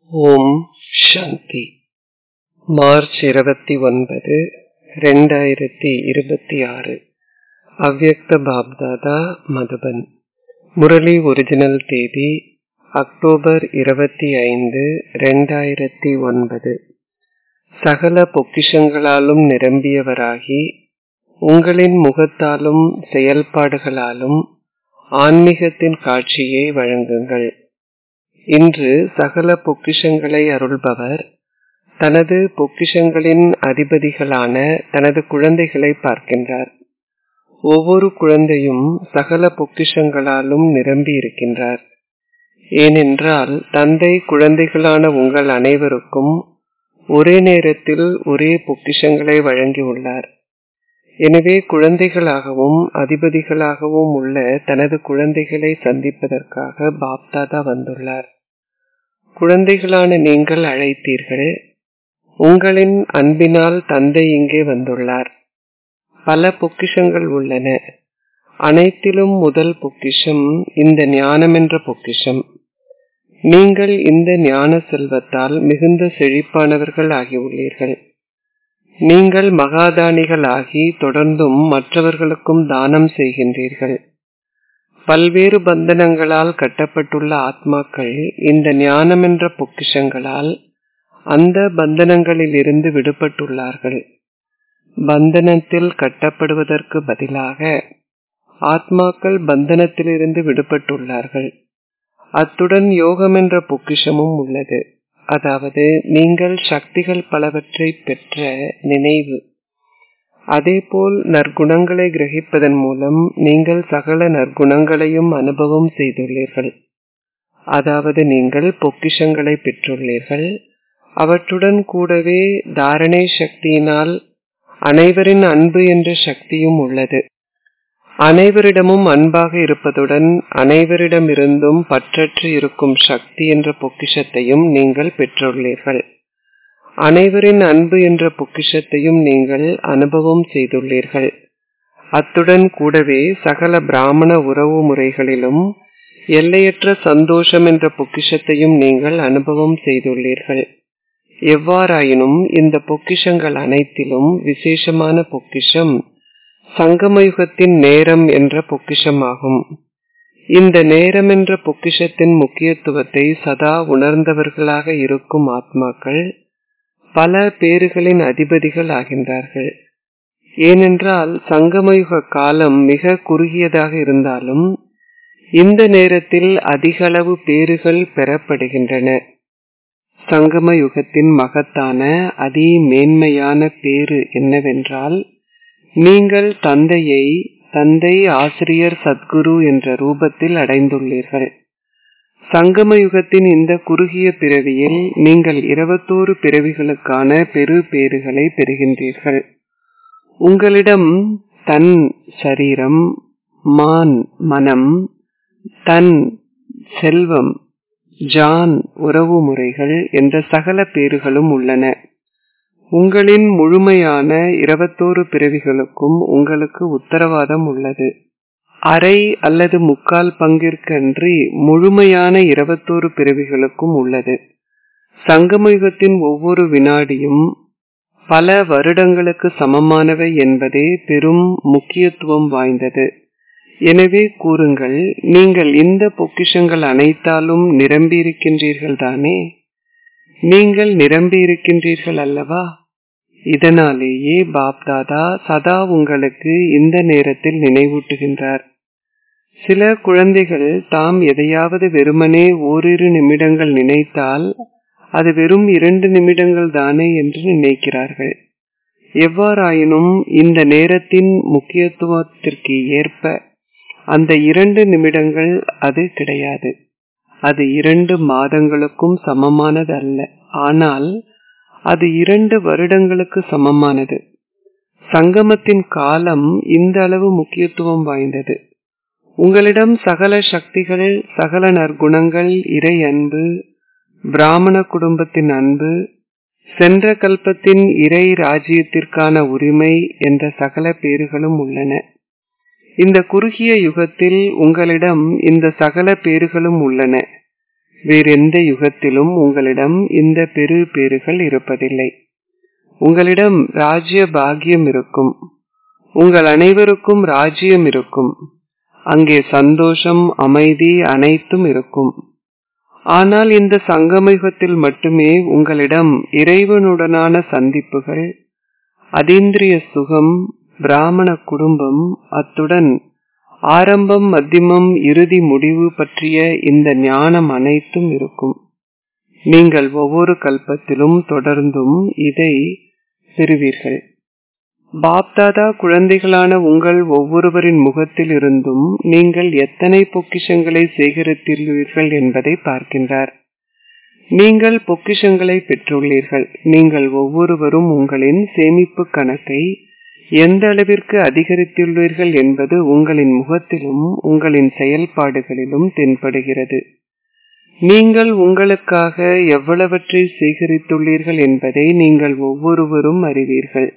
ஓம் சாந்தி March இருபத்தி ஒன்பது ரெண்டாயிரத்தி இருபத்தி ஆறு அவ்யக்த பாப்தாதா மதுபன் முரளி ஒரிஜினல் தேதி அக்டோபர் இருபத்தி ஐந்து ரெண்டாயிரத்தி ஒன்பது சகல பொக்கிஷங்களாலும் நிரம்பியவராகி உங்களின் முகத்தாலும் செயல்பாடுகளாலும் ஆன்மீகத்தின் காட்சியை வழங்குங்கள் இன்று சகல பொக்கிஷங்களை அருள்பவர் தனது பொக்கிஷங்களின் அதிபதிகளான தனது குழந்தைகளை பார்க்கின்றார் ஒவ்வொரு குழந்தையும் சகல பொக்கிஷங்களாலும் நிரம்பி இருக்கின்றார் ஏனென்றால் தந்தை குழந்தைகளான உங்கள் அனைவருக்கும் ஒரே நேரத்தில் ஒரே பொக்கிஷங்களை வழங்கியுள்ளார் எனவே குழந்தைகளாகவும் அதிபதிகளாகவும் உள்ள தனது குழந்தைகளை சந்திப்பதற்காக பாப்தாதா வந்துள்ளார் குழந்தைகளான நீங்கள் அழைத்தீர்கள் உங்களின் அன்பினால் தந்தை இங்கே வந்துள்ளார் பல பொக்கிஷங்கள் உள்ளன அனைத்திலும் முதல் பொக்கிஷம் இந்த ஞானம் என்ற பொக்கிஷம் நீங்கள் இந்த ஞான செல்வத்தால் மிகுந்த செழிப்பானவர்கள் ஆகியுள்ளீர்கள் நீங்கள் மகாதானிகள் ஆகி தொடர்ந்தும் மற்றவர்களுக்கும் தானம் செய்கின்றீர்கள் பல்வேறு பந்தனங்களால் கட்டப்பட்டுள்ள ஆத்மாக்கள் இந்த ஞானம் என்ற பொக்கிஷங்களால் அந்த பந்தனங்களில் இருந்து விடுபட்டுள்ளார்கள் பந்தனத்தில் கட்டப்படுவதற்கு பதிலாக ஆத்மாக்கள் பந்தனத்திலிருந்து விடுபட்டுள்ளார்கள் அத்துடன் யோகம் என்ற பொக்கிஷமும் உள்ளது அதாவது நீங்கள் சக்திகள் பலவற்றை பெற்ற நினைவு அதேபோல் நற்குணங்களை கிரகிப்பதன் மூலம் நீங்கள் சகல நற்குணங்களையும் அனுபவம் செய்துள்ளீர்கள் அதாவது நீங்கள் பொக்கிஷங்களை பெற்றுள்ளீர்கள் அவற்றுடன் கூடவே தாரணை சக்தியினால் அனைவரின் அன்பு என்ற சக்தியும் உள்ளது அனைவரிடமும் அன்பாக இருப்பதுடன் அனைவரிடமிருந்தும் பற்றற்று இருக்கும் சக்தி என்ற பொக்கிஷத்தையும் நீங்கள் பெற்றுள்ளீர்கள் அனைவரின் அன்பு என்ற பொக்கிஷத்தையும் நீங்கள் அனுபவம் செய்துள்ளீர்கள் அத்துடன் கூடவே சகல பிராமண உறவு முறைகளிலும் எல்லையற்ற சந்தோஷம் என்ற பொக்கிஷத்தையும் நீங்கள் அனுபவம் செய்துள்ளீர்கள் எவ்வாறாயினும் இந்த பொக்கிஷங்கள் அனைத்திலும் விசேஷமான பொக்கிஷம் சங்கமயுகத்தின் நேரம் என்ற பொக்கிஷமாகும் இந்த நேரம் என்ற பொக்கிஷத்தின் முக்கியத்துவத்தை சதா உணர்ந்தவர்களாக இருக்கும் ஆத்மாக்கள் பல பேறுகளின் அதிபதிகள் ஆகின்றார்கள் ஏனென்றால் சங்கமயுக காலம் மிக குறுகியதாக இருந்தாலும் இந்த நேரத்தில் அதிகளவு பேறுகள் பெறப்படுகின்றன சங்கம யுகத்தின் மகத்தான அதி மேன்மையான பேறு என்னவென்றால் நீங்கள் தந்தையை தந்தை ஆசிரியர் சத்குரு என்ற ரூபத்தில் அடைந்துள்ளீர்கள் சங்கம யுகத்தின் இந்த குறுகிய பிறவியில் நீங்கள் இருபத்தோரு பிறவிகளுக்கான பெரு பேறுகளை பெறுகின்றீர்கள் உங்களிடம் தன் சரீரம் மான் மனம் தன் செல்வம் ஜான் உறவு முறைகள் என்ற சகல பேறுகளும் உள்ளன உங்களின் முழுமையான இருபத்தோரு பிறவிகளுக்கும் உங்களுக்கு உத்தரவாதம் உள்ளது அரை அல்லது முக்கால் பங்கிற்கன்றி முழுமையான இருபத்தோரு பிறவிகளுக்கும் உள்ளது சங்கமயுகத்தின் ஒவ்வொரு வினாடியும் பல வருடங்களுக்கு சமமானவை என்பதே பெரும் முக்கியத்துவம் வாய்ந்தது எனவே கூறுங்கள் நீங்கள் இந்த பொக்கிஷங்கள் அனைத்தாலும் நிரம்பியிருக்கின்றீர்கள் தானே நீங்கள் நிரம்பி இருக்கின்றீர்கள் அல்லவா இதனாலேயே பாப்தாதா சதா உங்களுக்கு இந்த நேரத்தில் நினைவூட்டுகின்றார் சில குழந்தைகள் தாம் எதையாவது வெறுமனே ஓரிரு நிமிடங்கள் நினைத்தால் அது வெறும் இரண்டு நிமிடங்கள் தானே என்று நினைக்கிறார்கள் எவ்வாறாயினும் இந்த நேரத்தின் முக்கியத்துவத்திற்கு ஏற்ப அந்த இரண்டு நிமிடங்கள் அது கிடையாது அது இரண்டு மாதங்களுக்கும் சமமானது அல்ல ஆனால் அது இரண்டு வருடங்களுக்கு சமமானது சங்கமத்தின் காலம் இந்த அளவு முக்கியத்துவம் வாய்ந்தது உங்களிடம் சகல சக்திகள் சகல நற்குணங்கள் இறை அன்பு பிராமண குடும்பத்தின் அன்பு சென்ற கல்பத்தின் இறை ராஜ்யத்திற்கான உரிமை என்ற சகல பேறுகளும் உள்ளன இந்த குறுகிய யுகத்தில் உங்களிடம் இந்த சகல பேறுகளும் உள்ளன வேறெந்த யுகத்திலும் உங்களிடம் இந்த பெரு பேறுகள் இருப்பதில்லை உங்களிடம் ராஜ்ய பாக்கியம் இருக்கும் உங்கள் அனைவருக்கும் ராஜ்யம் இருக்கும் அங்கே சந்தோஷம் அமைதி அனைத்தும் இருக்கும் ஆனால் இந்த சங்கமயுகத்தில் மட்டுமே உங்களிடம் இறைவனுடனான சந்திப்புகள் அதீந்திரிய சுகம் பிராமண குடும்பம் அத்துடன் ஆரம்பம் மத்தியமம் இறுதி முடிவு பற்றிய இந்த ஞானம் அனைத்தும் இருக்கும் நீங்கள் ஒவ்வொரு கல்பத்திலும் தொடர்ந்தும் இதை பெறுவீர்கள் பாப்தாதா குழந்தைகளான உங்கள் ஒவ்வொருவரின் முகத்தில் இருந்தும் நீங்கள் எத்தனை பொக்கிஷங்களை சேகரித்துள்ளீர்கள் என்பதை பார்க்கின்றார் நீங்கள் பொக்கிஷங்களை பெற்றுள்ளீர்கள் நீங்கள் ஒவ்வொருவரும் உங்களின் சேமிப்பு கணக்கை எந்த அளவிற்கு அதிகரித்துள்ளீர்கள் என்பது உங்களின் முகத்திலும் உங்களின் செயல்பாடுகளிலும் தென்படுகிறது நீங்கள் உங்களுக்காக எவ்வளவற்றை சேகரித்துள்ளீர்கள் என்பதை நீங்கள் ஒவ்வொருவரும் அறிவீர்கள்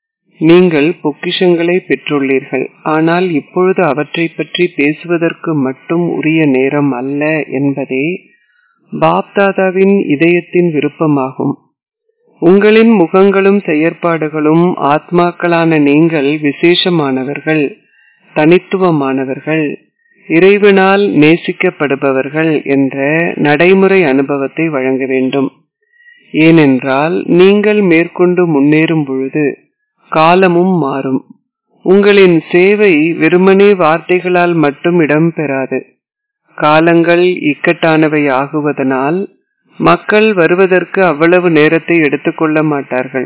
நீங்கள் பொக்கிஷங்களை பெற்றுள்ளீர்கள் ஆனால் இப்பொழுது அவற்றை பற்றி பேசுவதற்கு மட்டும் உரிய நேரம் அல்ல என்பதே பாப்தாதாவின் இதயத்தின் விருப்பமாகும் உங்களின் முகங்களும் செயற்பாடுகளும் ஆத்மாக்களான நீங்கள் விசேஷமானவர்கள் தனித்துவமானவர்கள் இறைவனால் நேசிக்கப்படுபவர்கள் என்ற நடைமுறை அனுபவத்தை வழங்க வேண்டும் ஏனென்றால் நீங்கள் மேற்கொண்டு முன்னேறும் பொழுது காலமும் மாறும் உங்களின் சேவை வெறுமனே வார்த்தைகளால் மட்டும் இடம்பெறாது காலங்கள் இக்கட்டானவை ஆகுவதனால் மக்கள் வருவதற்கு அவ்வளவு நேரத்தை எடுத்துக்கொள்ள மாட்டார்கள்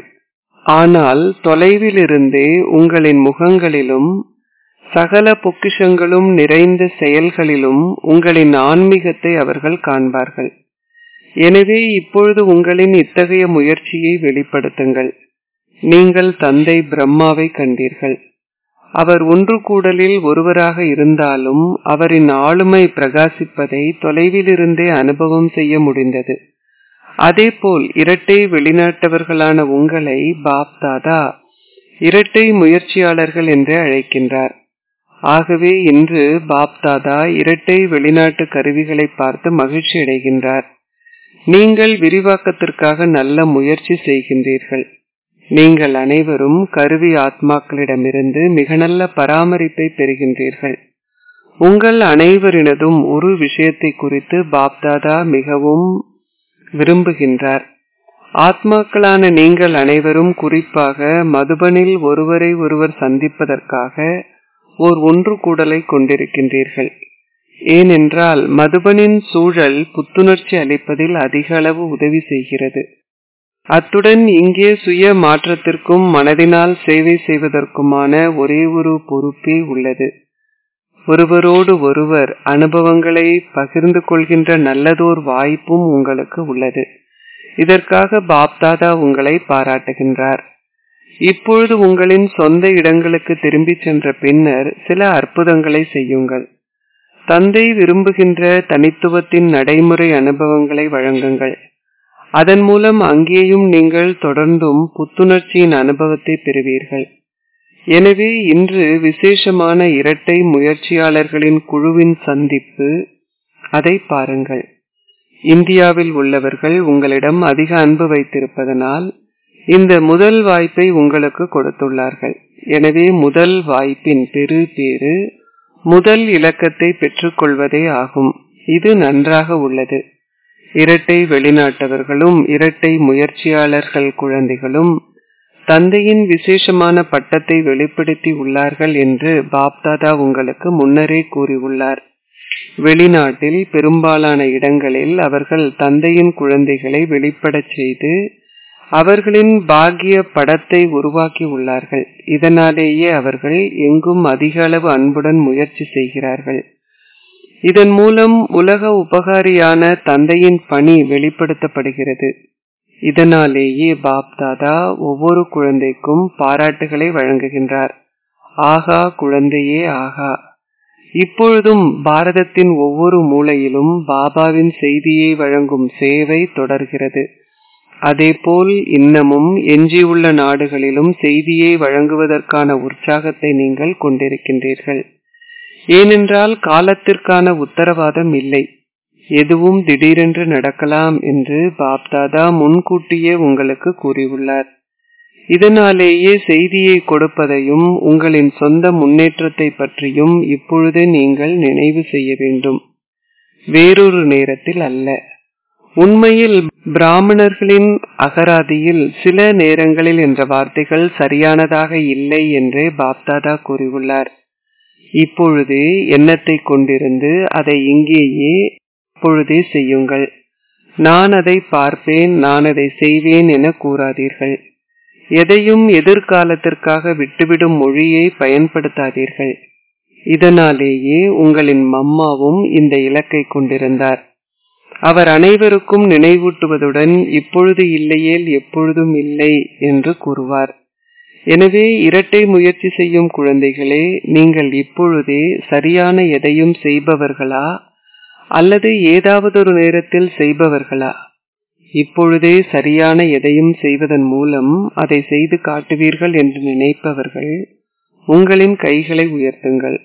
ஆனால் தொலைவில் இருந்தே உங்களின் முகங்களிலும் சகல பொக்கிஷங்களும் நிறைந்த செயல்களிலும் உங்களின் ஆன்மீகத்தை அவர்கள் காண்பார்கள் எனவே இப்பொழுது உங்களின் இத்தகைய முயற்சியை வெளிப்படுத்துங்கள் நீங்கள் தந்தை பிரம்மாவை கண்டீர்கள் அவர் ஒன்று கூடலில் ஒருவராக இருந்தாலும் அவரின் ஆளுமை பிரகாசிப்பதை தொலைவிலிருந்தே அனுபவம் செய்ய முடிந்தது அதேபோல் இரட்டை வெளிநாட்டவர்களான உங்களை பாப்தாதா இரட்டை முயற்சியாளர்கள் என்று அழைக்கின்றார் ஆகவே இன்று பாப்தாதா இரட்டை வெளிநாட்டு கருவிகளை பார்த்து மகிழ்ச்சி அடைகின்றார் நீங்கள் விரிவாக்கத்திற்காக நல்ல முயற்சி செய்கின்றீர்கள் நீங்கள் அனைவரும் கருவி ஆத்மாக்களிடமிருந்து மிக நல்ல பராமரிப்பை பெறுகின்றீர்கள் உங்கள் அனைவரினதும் ஒரு விஷயத்தை குறித்து பாப்தாதா மிகவும் விரும்புகின்றார் ஆத்மாக்களான நீங்கள் அனைவரும் குறிப்பாக மதுபனில் ஒருவரை ஒருவர் சந்திப்பதற்காக ஓர் ஒன்று கூடலை கொண்டிருக்கின்றீர்கள் ஏனென்றால் மதுபனின் சூழல் புத்துணர்ச்சி அளிப்பதில் அதிக அளவு உதவி செய்கிறது அத்துடன் இங்கே சுய மாற்றத்திற்கும் மனதினால் சேவை செய்வதற்குமான ஒரே ஒரு பொறுப்பே உள்ளது ஒருவரோடு ஒருவர் அனுபவங்களை பகிர்ந்து கொள்கின்ற நல்லதோர் வாய்ப்பும் உங்களுக்கு உள்ளது இதற்காக பாப்தாதா உங்களை பாராட்டுகின்றார் இப்பொழுது உங்களின் சொந்த இடங்களுக்கு திரும்பிச் சென்ற பின்னர் சில அற்புதங்களை செய்யுங்கள் தந்தை விரும்புகின்ற தனித்துவத்தின் நடைமுறை அனுபவங்களை வழங்குங்கள் அதன் மூலம் அங்கேயும் நீங்கள் தொடர்ந்தும் புத்துணர்ச்சியின் அனுபவத்தை பெறுவீர்கள் எனவே இன்று விசேஷமான இரட்டை முயற்சியாளர்களின் குழுவின் சந்திப்பு அதை பாருங்கள் இந்தியாவில் உள்ளவர்கள் உங்களிடம் அதிக அன்பு வைத்திருப்பதனால் இந்த முதல் வாய்ப்பை உங்களுக்கு கொடுத்துள்ளார்கள் எனவே முதல் வாய்ப்பின் பெரு பேரு முதல் இலக்கத்தை பெற்றுக்கொள்வதே ஆகும் இது நன்றாக உள்ளது இரட்டை வெளிநாட்டவர்களும் இரட்டை முயற்சியாளர்கள் குழந்தைகளும் தந்தையின் விசேஷமான பட்டத்தை வெளிப்படுத்தி உள்ளார்கள் என்று பாப்தாதா உங்களுக்கு முன்னரே கூறியுள்ளார் வெளிநாட்டில் பெரும்பாலான இடங்களில் அவர்கள் தந்தையின் குழந்தைகளை வெளிப்படச் செய்து அவர்களின் பாக்கிய படத்தை உருவாக்கி உள்ளார்கள் இதனாலேயே அவர்கள் எங்கும் அதிக அளவு அன்புடன் முயற்சி செய்கிறார்கள் இதன் மூலம் உலக உபகாரியான தந்தையின் பணி வெளிப்படுத்தப்படுகிறது இதனாலேயே பாப்தாதா ஒவ்வொரு குழந்தைக்கும் பாராட்டுகளை வழங்குகின்றார் ஆகா குழந்தையே ஆகா இப்பொழுதும் பாரதத்தின் ஒவ்வொரு மூலையிலும் பாபாவின் செய்தியை வழங்கும் சேவை தொடர்கிறது அதேபோல் இன்னமும் எஞ்சியுள்ள நாடுகளிலும் செய்தியை வழங்குவதற்கான உற்சாகத்தை நீங்கள் கொண்டிருக்கின்றீர்கள் ஏனென்றால் காலத்திற்கான உத்தரவாதம் இல்லை எதுவும் திடீரென்று நடக்கலாம் என்று பாப்தாதா முன்கூட்டியே உங்களுக்கு கூறியுள்ளார் இதனாலேயே செய்தியை கொடுப்பதையும் உங்களின் சொந்த முன்னேற்றத்தை பற்றியும் இப்பொழுது நீங்கள் நினைவு செய்ய வேண்டும் வேறொரு நேரத்தில் அல்ல உண்மையில் பிராமணர்களின் அகராதியில் சில நேரங்களில் என்ற வார்த்தைகள் சரியானதாக இல்லை என்றே பாப்தாதா கூறியுள்ளார் இப்பொழுதே எண்ணத்தை கொண்டிருந்து அதை இங்கேயே இப்பொழுதே செய்யுங்கள் நான் அதை பார்ப்பேன் நான் அதை செய்வேன் என கூறாதீர்கள் எதையும் எதிர்காலத்திற்காக விட்டுவிடும் மொழியை பயன்படுத்தாதீர்கள் இதனாலேயே உங்களின் மம்மாவும் இந்த இலக்கை கொண்டிருந்தார் அவர் அனைவருக்கும் நினைவூட்டுவதுடன் இப்பொழுது இல்லையேல் எப்பொழுதும் இல்லை என்று கூறுவார் எனவே இரட்டை முயற்சி செய்யும் குழந்தைகளே நீங்கள் இப்பொழுதே சரியான எதையும் செய்பவர்களா அல்லது ஏதாவது ஒரு நேரத்தில் செய்பவர்களா இப்பொழுதே சரியான எதையும் செய்வதன் மூலம் அதை செய்து காட்டுவீர்கள் என்று நினைப்பவர்கள் உங்களின் கைகளை உயர்த்துங்கள்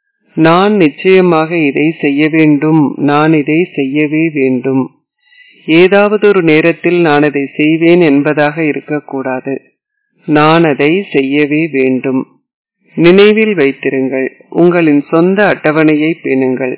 நான் நிச்சயமாக இதை செய்ய வேண்டும் நான் இதை செய்யவே வேண்டும் ஏதாவது ஒரு நேரத்தில் நான் அதை செய்வேன் என்பதாக இருக்கக்கூடாது நான் அதை செய்யவே வேண்டும் நினைவில் வைத்திருங்கள் உங்களின் சொந்த அட்டவணையை பேணுங்கள்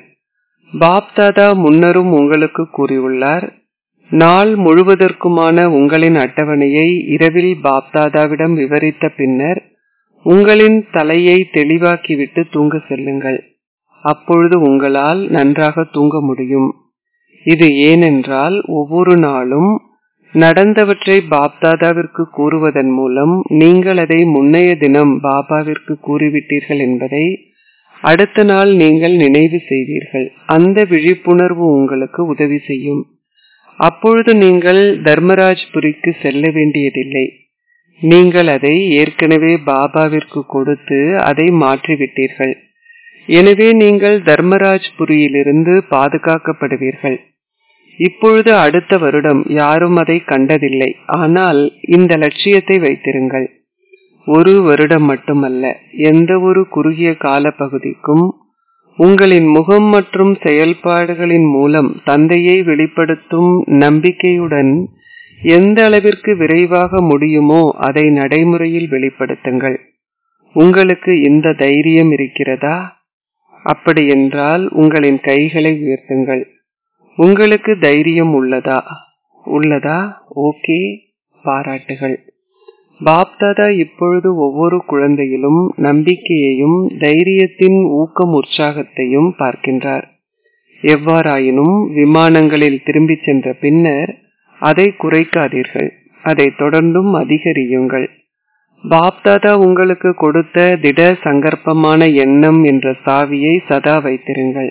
பாப்தாதா முன்னரும் உங்களுக்கு கூறியுள்ளார் நாள் முழுவதற்குமான உங்களின் அட்டவணையை இரவில் பாப்தாதாவிடம் விவரித்த பின்னர் உங்களின் தலையை தெளிவாக்கிவிட்டு தூங்க செல்லுங்கள் அப்பொழுது உங்களால் நன்றாக தூங்க முடியும் இது ஏனென்றால் ஒவ்வொரு நாளும் நடந்தவற்றை பாப்தாதாவிற்கு கூறுவதன் மூலம் நீங்கள் அதை முன்னைய தினம் பாபாவிற்கு கூறிவிட்டீர்கள் என்பதை அடுத்த நாள் நீங்கள் நினைவு செய்வீர்கள் அந்த விழிப்புணர்வு உங்களுக்கு உதவி செய்யும் அப்பொழுது நீங்கள் தர்மராஜ்புரிக்கு செல்ல வேண்டியதில்லை நீங்கள் அதை ஏற்கனவே பாபாவிற்கு கொடுத்து அதை மாற்றிவிட்டீர்கள் எனவே நீங்கள் தர்மராஜ்புரியிலிருந்து பாதுகாக்கப்படுவீர்கள் இப்பொழுது அடுத்த வருடம் யாரும் அதை கண்டதில்லை ஆனால் இந்த லட்சியத்தை வைத்திருங்கள் ஒரு வருடம் மட்டுமல்ல எந்த ஒரு குறுகிய கால பகுதிக்கும் உங்களின் முகம் மற்றும் செயல்பாடுகளின் மூலம் தந்தையை வெளிப்படுத்தும் நம்பிக்கையுடன் எந்த அளவிற்கு விரைவாக முடியுமோ அதை நடைமுறையில் வெளிப்படுத்துங்கள் உங்களுக்கு இந்த தைரியம் இருக்கிறதா அப்படி என்றால் உங்களின் கைகளை உயர்த்துங்கள் உங்களுக்கு தைரியம் உள்ளதா உள்ளதா ஓகே பாராட்டுகள் பாப்தாதா இப்பொழுது ஒவ்வொரு குழந்தையிலும் நம்பிக்கையையும் தைரியத்தின் ஊக்கம் உற்சாகத்தையும் பார்க்கின்றார் எவ்வாறாயினும் விமானங்களில் திரும்பிச் சென்ற பின்னர் அதை குறைக்காதீர்கள் அதை தொடர்ந்தும் அதிகரியுங்கள் பாப்தாதா உங்களுக்கு கொடுத்த திட சங்கற்பமான எண்ணம் என்ற சாவியை சதா வைத்திருங்கள்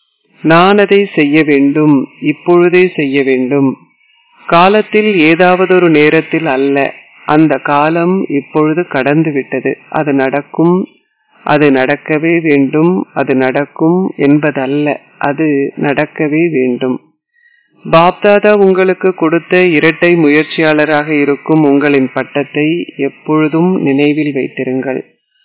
நான் அதை செய்ய வேண்டும் இப்பொழுதே செய்ய வேண்டும் காலத்தில் ஏதாவது ஒரு நேரத்தில் அல்ல அந்த காலம் இப்பொழுது கடந்து விட்டது அது நடக்கும் அது நடக்கவே வேண்டும் அது நடக்கும் என்பதல்ல அது நடக்கவே வேண்டும் பாப்தாதா உங்களுக்கு கொடுத்த இரட்டை முயற்சியாளராக இருக்கும் உங்களின் பட்டத்தை எப்பொழுதும் நினைவில் வைத்திருங்கள்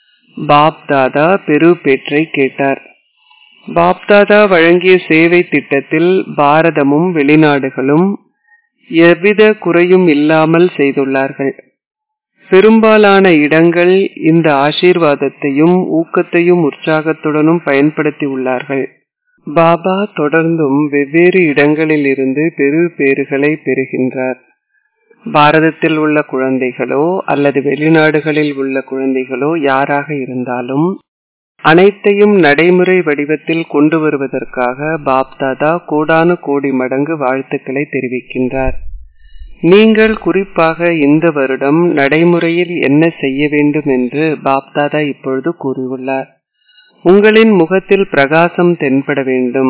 பாப்தாதா பெரு பேற்றை கேட்டார் பாப்தாதா வழங்கிய சேவை திட்டத்தில் பாரதமும் வெளிநாடுகளும் எவ்வித குறையும் இல்லாமல் செய்துள்ளார்கள் பெரும்பாலான இடங்கள் இந்த ஆசீர்வாதத்தையும் ஊக்கத்தையும் உற்சாகத்துடனும் பயன்படுத்தி உள்ளார்கள் பாபா தொடர்ந்தும் வெவ்வேறு இடங்களில் இருந்து பெரு பேறுகளை பெறுகின்றார் பாரதத்தில் உள்ள குழந்தைகளோ அல்லது வெளிநாடுகளில் உள்ள குழந்தைகளோ யாராக இருந்தாலும் அனைத்தையும் நடைமுறை வடிவத்தில் கொண்டு வருவதற்காக பாப்தாதா கோடானு கோடி மடங்கு வாழ்த்துக்களை தெரிவிக்கின்றார் நீங்கள் குறிப்பாக இந்த வருடம் நடைமுறையில் என்ன செய்ய வேண்டும் என்று பாப்தாதா இப்பொழுது கூறியுள்ளார் உங்களின் முகத்தில் பிரகாசம் தென்பட வேண்டும்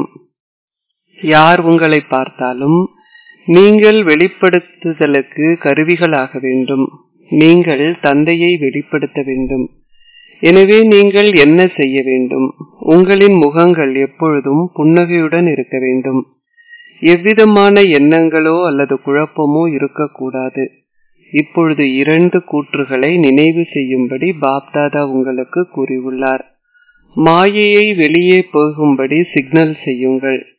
யார் உங்களை பார்த்தாலும் நீங்கள் வெளிப்படுத்துதலுக்கு கருவிகளாக வேண்டும் நீங்கள் தந்தையை வெளிப்படுத்த வேண்டும் எனவே நீங்கள் என்ன செய்ய வேண்டும் உங்களின் முகங்கள் எப்பொழுதும் புன்னகையுடன் இருக்க வேண்டும் எவ்விதமான எண்ணங்களோ அல்லது குழப்பமோ இருக்கக்கூடாது இப்பொழுது இரண்டு கூற்றுகளை நினைவு செய்யும்படி பாப்தாதா உங்களுக்கு கூறியுள்ளார் மாயையை வெளியே போகும்படி சிக்னல் செய்யுங்கள்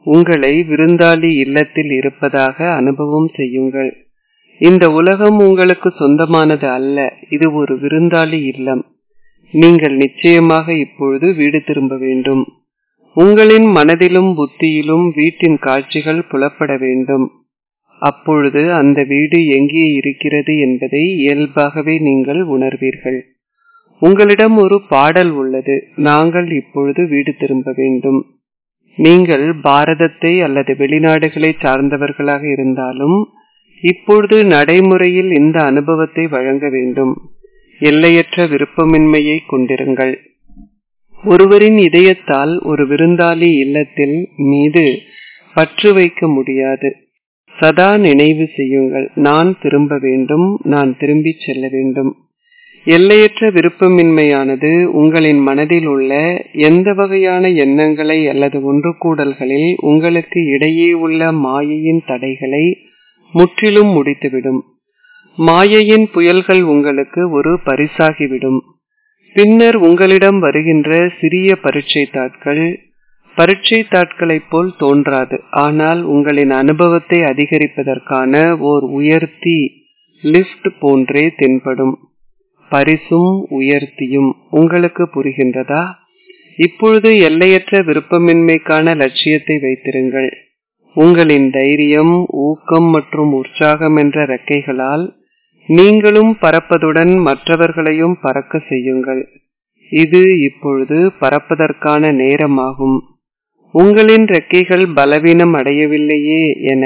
உங்களை விருந்தாளி இல்லத்தில் இருப்பதாக அனுபவம் செய்யுங்கள் இந்த உலகம் உங்களுக்கு சொந்தமானது அல்ல இது ஒரு விருந்தாளி இல்லம் நீங்கள் நிச்சயமாக இப்பொழுது வீடு திரும்ப வேண்டும் உங்களின் மனதிலும் புத்தியிலும் வீட்டின் காட்சிகள் புலப்பட வேண்டும் அப்பொழுது அந்த வீடு எங்கே இருக்கிறது என்பதை இயல்பாகவே நீங்கள் உணர்வீர்கள் உங்களிடம் ஒரு பாடல் உள்ளது நாங்கள் இப்பொழுது வீடு திரும்ப வேண்டும் நீங்கள் பாரதத்தை அல்லது வெளிநாடுகளை சார்ந்தவர்களாக இருந்தாலும் இப்பொழுது நடைமுறையில் இந்த அனுபவத்தை வழங்க வேண்டும் எல்லையற்ற விருப்பமின்மையை கொண்டிருங்கள் ஒருவரின் இதயத்தால் ஒரு விருந்தாளி இல்லத்தில் மீது பற்று வைக்க முடியாது சதா நினைவு செய்யுங்கள் நான் திரும்ப வேண்டும் நான் திரும்பிச் செல்ல வேண்டும் எல்லையற்ற விருப்பமின்மையானது உங்களின் மனதில் உள்ள எந்த வகையான எண்ணங்களை அல்லது ஒன்று கூடல்களில் உங்களுக்கு இடையே உள்ள மாயையின் தடைகளை முற்றிலும் முடித்துவிடும் மாயையின் புயல்கள் உங்களுக்கு ஒரு பரிசாகிவிடும் பின்னர் உங்களிடம் வருகின்ற சிறிய பரீட்சை தாட்கள் பரீட்சை தாட்களைப் போல் தோன்றாது ஆனால் உங்களின் அனுபவத்தை அதிகரிப்பதற்கான ஓர் உயர்த்தி லிப்ட் போன்றே தென்படும் பரிசும் உயர்த்தியும் உங்களுக்கு புரிகின்றதா இப்பொழுது எல்லையற்ற விருப்பமின்மைக்கான லட்சியத்தை வைத்திருங்கள் உங்களின் தைரியம் ஊக்கம் மற்றும் உற்சாகம் என்ற ரெக்கைகளால் நீங்களும் பறப்பதுடன் மற்றவர்களையும் பறக்க செய்யுங்கள் இது இப்பொழுது பறப்பதற்கான நேரமாகும் உங்களின் ரெக்கைகள் பலவீனம் அடையவில்லையே என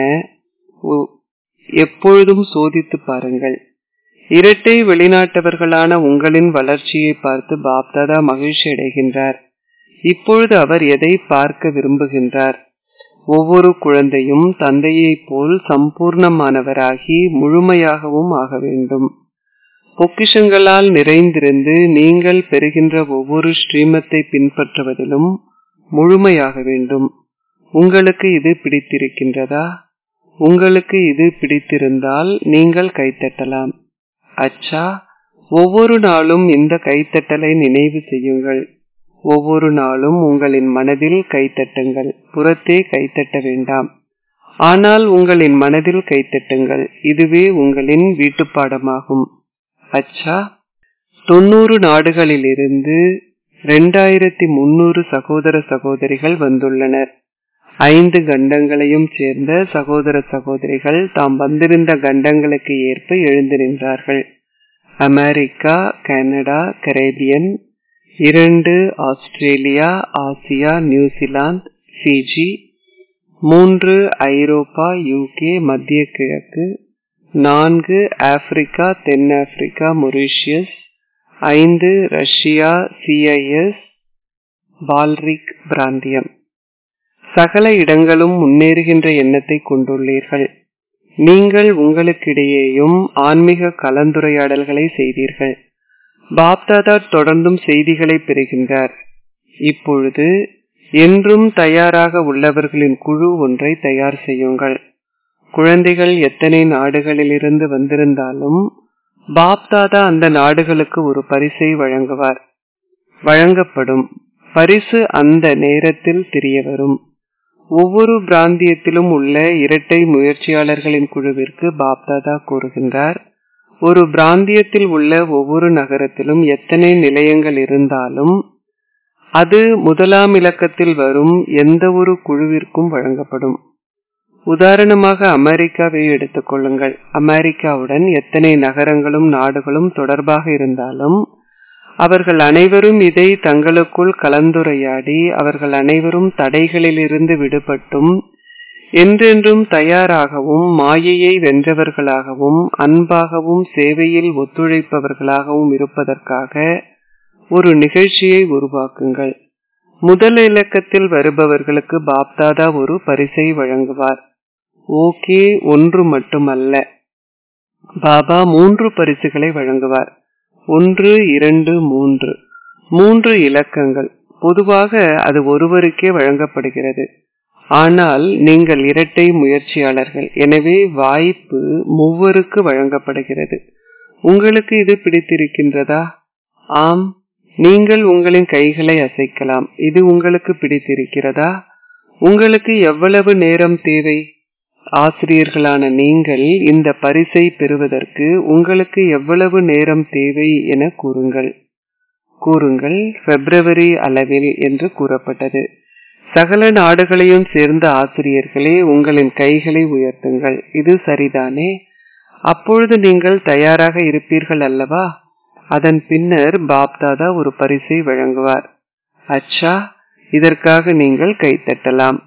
எப்பொழுதும் சோதித்து பாருங்கள் இரட்டை வெளிநாட்டவர்களான உங்களின் வளர்ச்சியை பார்த்து பாப்தாதா மகிழ்ச்சி அடைகின்றார் இப்பொழுது அவர் எதை பார்க்க விரும்புகின்றார் ஒவ்வொரு குழந்தையும் தந்தையைப் போல் சம்பூர்ணமானவராகி முழுமையாகவும் ஆக வேண்டும் பொக்கிஷங்களால் நிறைந்திருந்து நீங்கள் பெறுகின்ற ஒவ்வொரு ஸ்ரீமத்தை பின்பற்றுவதிலும் முழுமையாக வேண்டும் உங்களுக்கு இது பிடித்திருக்கின்றதா உங்களுக்கு இது பிடித்திருந்தால் நீங்கள் கைத்தட்டலாம் அச்சா ஒவ்வொரு நாளும் இந்த கைத்தட்டலை நினைவு செய்யுங்கள் ஒவ்வொரு நாளும் உங்களின் மனதில் கைத்தட்டுங்கள் புறத்தே கைத்தட்ட வேண்டாம் ஆனால் உங்களின் மனதில் கைத்தட்டுங்கள் இதுவே உங்களின் வீட்டுப்பாடமாகும் அச்சா தொண்ணூறு நாடுகளிலிருந்து இரண்டாயிரத்தி முன்னூறு சகோதர சகோதரிகள் வந்துள்ளனர் ஐந்து கண்டங்களையும் சேர்ந்த சகோதர சகோதரிகள் தாம் வந்திருந்த கண்டங்களுக்கு ஏற்ப எழுந்து நின்றார்கள் அமெரிக்கா கனடா கரேபியன் இரண்டு ஆஸ்திரேலியா ஆசியா நியூசிலாந்து ஃபிஜி மூன்று ஐரோப்பா யூகே மத்திய கிழக்கு நான்கு ஆப்பிரிக்கா தென்னாப்பிரிக்கா மொரீஷியஸ் ஐந்து ரஷ்யா சிஐஎஸ் பால்ரிக் பிராந்தியம் சகல இடங்களும் முன்னேறுகின்ற எண்ணத்தை கொண்டுள்ளீர்கள் நீங்கள் உங்களுக்கிடையேயும் ஆன்மீக கலந்துரையாடல்களை செய்தீர்கள் பாப்தாதா தொடர்ந்தும் செய்திகளை பெறுகின்றார் இப்பொழுது என்றும் தயாராக உள்ளவர்களின் குழு ஒன்றை தயார் செய்யுங்கள் குழந்தைகள் எத்தனை நாடுகளிலிருந்து வந்திருந்தாலும் பாப்தாதா அந்த நாடுகளுக்கு ஒரு பரிசை வழங்குவார் வழங்கப்படும் பரிசு அந்த நேரத்தில் தெரிய வரும் ஒவ்வொரு பிராந்தியத்திலும் உள்ள இரட்டை முயற்சியாளர்களின் குழுவிற்கு பாப்தாதா கூறுகின்றார் ஒரு பிராந்தியத்தில் உள்ள ஒவ்வொரு நகரத்திலும் எத்தனை நிலையங்கள் இருந்தாலும் அது முதலாம் இலக்கத்தில் வரும் எந்த ஒரு குழுவிற்கும் வழங்கப்படும் உதாரணமாக அமெரிக்காவை எடுத்துக்கொள்ளுங்கள் அமெரிக்காவுடன் எத்தனை நகரங்களும் நாடுகளும் தொடர்பாக இருந்தாலும் அவர்கள் அனைவரும் இதை தங்களுக்குள் கலந்துரையாடி அவர்கள் அனைவரும் தடைகளிலிருந்து விடுபட்டும் என்றென்றும் தயாராகவும் மாயையை வென்றவர்களாகவும் அன்பாகவும் சேவையில் ஒத்துழைப்பவர்களாகவும் இருப்பதற்காக ஒரு நிகழ்ச்சியை உருவாக்குங்கள் முதல் இலக்கத்தில் வருபவர்களுக்கு பாப்தாதா ஒரு பரிசை வழங்குவார் ஓகே ஒன்று மட்டுமல்ல பாபா மூன்று பரிசுகளை வழங்குவார் ஒன்று இரண்டு மூன்று மூன்று இலக்கங்கள் பொதுவாக அது ஒருவருக்கே வழங்கப்படுகிறது ஆனால் நீங்கள் இரட்டை முயற்சியாளர்கள் எனவே வாய்ப்பு மூவருக்கு வழங்கப்படுகிறது உங்களுக்கு இது பிடித்திருக்கின்றதா ஆம் நீங்கள் உங்களின் கைகளை அசைக்கலாம் இது உங்களுக்கு பிடித்திருக்கிறதா உங்களுக்கு எவ்வளவு நேரம் தேவை ஆசிரியர்களான நீங்கள் இந்த பரிசை பெறுவதற்கு உங்களுக்கு எவ்வளவு நேரம் தேவை என கூறுங்கள் கூறுங்கள் பிப்ரவரி அளவில் என்று கூறப்பட்டது சகல நாடுகளையும் சேர்ந்த ஆசிரியர்களே உங்களின் கைகளை உயர்த்துங்கள் இது சரிதானே அப்பொழுது நீங்கள் தயாராக இருப்பீர்கள் அல்லவா அதன் பின்னர் பாப்தாதா ஒரு பரிசை வழங்குவார் அச்சா இதற்காக நீங்கள் கைத்தட்டலாம்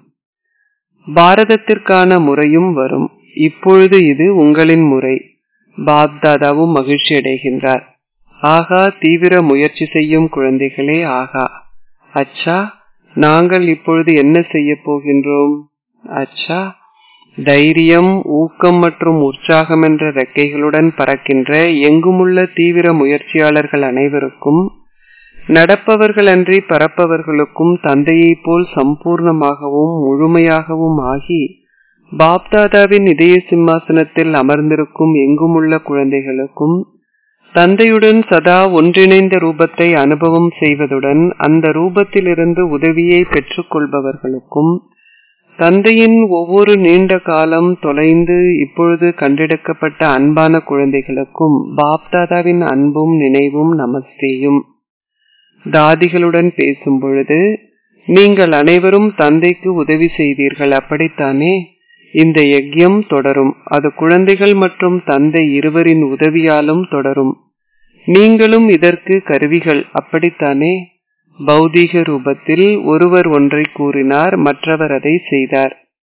பாரதத்திற்கான முறையும் வரும் இப்பொழுது இது உங்களின் முறை பாப்தாதாவும் மகிழ்ச்சி அடைகின்றார் ஆகா தீவிர முயற்சி செய்யும் குழந்தைகளே ஆகா அச்சா நாங்கள் இப்பொழுது என்ன செய்ய போகின்றோம் அச்சா தைரியம் ஊக்கம் மற்றும் உற்சாகம் என்ற ரெக்கைகளுடன் பறக்கின்ற எங்குமுள்ள தீவிர முயற்சியாளர்கள் அனைவருக்கும் நடப்பவர்கள் அன்றி பறப்பவர்களுக்கும் தந்தையைப் போல் சம்பூர்ணமாகவும் முழுமையாகவும் ஆகி பாப்தாதாவின் இதய சிம்மாசனத்தில் அமர்ந்திருக்கும் எங்குமுள்ள குழந்தைகளுக்கும் தந்தையுடன் சதா ஒன்றிணைந்த ரூபத்தை அனுபவம் செய்வதுடன் அந்த ரூபத்திலிருந்து உதவியை பெற்றுக் கொள்பவர்களுக்கும் தந்தையின் ஒவ்வொரு நீண்ட காலம் தொலைந்து இப்பொழுது கண்டெடுக்கப்பட்ட அன்பான குழந்தைகளுக்கும் பாப்தாதாவின் அன்பும் நினைவும் நமஸ்தேயும் தாதிகளுடன் பேசும் பொழுது நீங்கள் அனைவரும் தந்தைக்கு உதவி செய்தீர்கள் அப்படித்தானே இந்த யஜ்யம் தொடரும் அது குழந்தைகள் மற்றும் தந்தை இருவரின் உதவியாலும் தொடரும் நீங்களும் இதற்கு கருவிகள் அப்படித்தானே பௌதீக ரூபத்தில் ஒருவர் ஒன்றை கூறினார் மற்றவர் அதை செய்தார்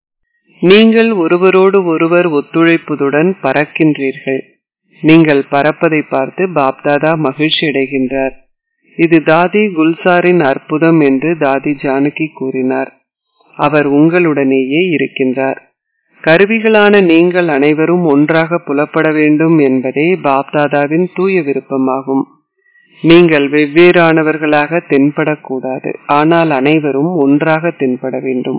நீங்கள் ஒருவரோடு ஒருவர் ஒத்துழைப்பதுடன் பறக்கின்றீர்கள் நீங்கள் பறப்பதை பார்த்து பாப்தாதா மகிழ்ச்சி அடைகின்றார் இது தாதி குல்சாரின் அற்புதம் என்று தாதி ஜானகி கூறினார் அவர் உங்களுடனேயே இருக்கின்றார் கருவிகளான நீங்கள் அனைவரும் ஒன்றாக புலப்பட வேண்டும் என்பதே பாப்தாதாவின் தூய விருப்பமாகும் நீங்கள் வெவ்வேறானவர்களாக தென்படக்கூடாது ஆனால் அனைவரும் ஒன்றாக தென்பட வேண்டும்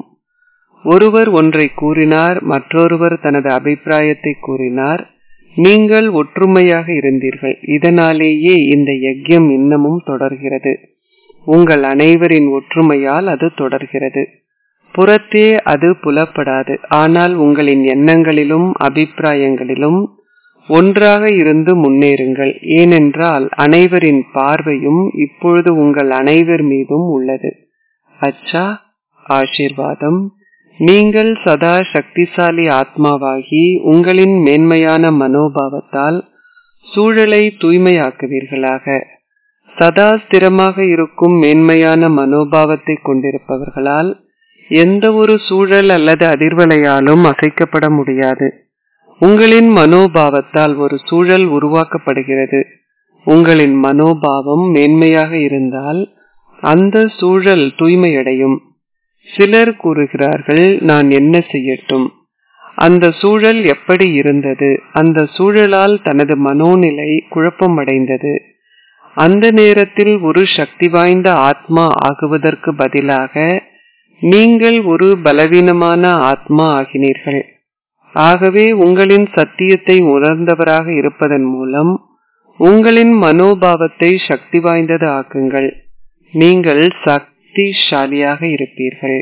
ஒருவர் ஒன்றை கூறினார் மற்றொருவர் தனது அபிப்பிராயத்தை கூறினார் நீங்கள் ஒற்றுமையாக இருந்தீர்கள் இதனாலேயே இந்த யஜ்யம் இன்னமும் தொடர்கிறது உங்கள் அனைவரின் ஒற்றுமையால் அது தொடர்கிறது புறத்தே அது புலப்படாது ஆனால் உங்களின் எண்ணங்களிலும் அபிப்பிராயங்களிலும் ஒன்றாக இருந்து முன்னேறுங்கள் ஏனென்றால் அனைவரின் பார்வையும் இப்பொழுது உங்கள் அனைவர் மீதும் உள்ளது அச்சா ஆசிர்வாதம் நீங்கள் சதா சக்திசாலி ஆத்மாவாகி உங்களின் மேன்மையான மனோபாவத்தால் சூழலை தூய்மையாக்குவீர்களாக சதா ஸ்திரமாக இருக்கும் மேன்மையான மனோபாவத்தை கொண்டிருப்பவர்களால் எந்த ஒரு சூழல் அல்லது அதிர்வலையாலும் அசைக்கப்பட முடியாது உங்களின் மனோபாவத்தால் ஒரு சூழல் உருவாக்கப்படுகிறது உங்களின் மனோபாவம் மேன்மையாக இருந்தால் அந்த சூழல் தூய்மையடையும் சிலர் கூறுகிறார்கள் நான் என்ன செய்யட்டும் அந்த சூழல் எப்படி இருந்தது அந்த சூழலால் தனது மனோநிலை குழப்பமடைந்தது அந்த நேரத்தில் ஒரு சக்தி வாய்ந்த ஆத்மா ஆகுவதற்கு பதிலாக நீங்கள் ஒரு பலவீனமான ஆத்மா ஆகினீர்கள் ஆகவே உங்களின் சத்தியத்தை உணர்ந்தவராக இருப்பதன் மூலம் உங்களின் மனோபாவத்தை சக்தி வாய்ந்தது ஆக்குங்கள் நீங்கள் சக்திசாலியாக இருப்பீர்கள்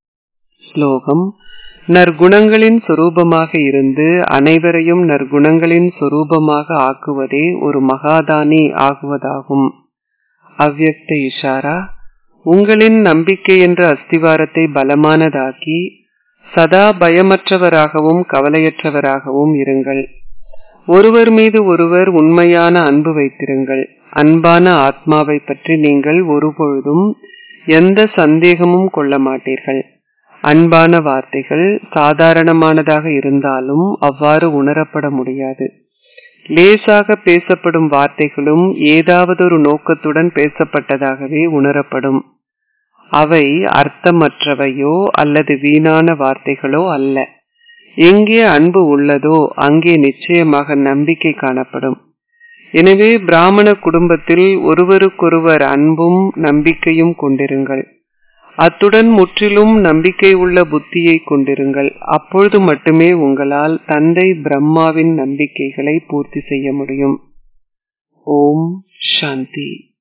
ஸ்லோகம் நற்குணங்களின் சொரூபமாக இருந்து அனைவரையும் நற்குணங்களின் சொரூபமாக ஆக்குவதே ஒரு மகாதானி ஆகுவதாகும் அவ்யக்த இஷாரா உங்களின் நம்பிக்கை என்ற அஸ்திவாரத்தை பலமானதாக்கி சதா பயமற்றவராகவும் கவலையற்றவராகவும் இருங்கள் ஒருவர் மீது ஒருவர் உண்மையான அன்பு வைத்திருங்கள் அன்பான ஆத்மாவை பற்றி நீங்கள் ஒருபொழுதும் எந்த சந்தேகமும் கொள்ள மாட்டீர்கள் அன்பான வார்த்தைகள் சாதாரணமானதாக இருந்தாலும் அவ்வாறு உணரப்பட முடியாது லேசாக பேசப்படும் வார்த்தைகளும் ஏதாவதொரு நோக்கத்துடன் பேசப்பட்டதாகவே உணரப்படும் அவை அர்த்தமற்றவையோ அல்லது வீணான வார்த்தைகளோ அல்ல எங்கே அன்பு உள்ளதோ அங்கே நிச்சயமாக நம்பிக்கை காணப்படும் எனவே பிராமண குடும்பத்தில் ஒருவருக்கொருவர் அன்பும் நம்பிக்கையும் கொண்டிருங்கள் அத்துடன் முற்றிலும் நம்பிக்கை உள்ள புத்தியை கொண்டிருங்கள் அப்பொழுது மட்டுமே உங்களால் தந்தை பிரம்மாவின் நம்பிக்கைகளை பூர்த்தி செய்ய முடியும் ஓம் சாந்தி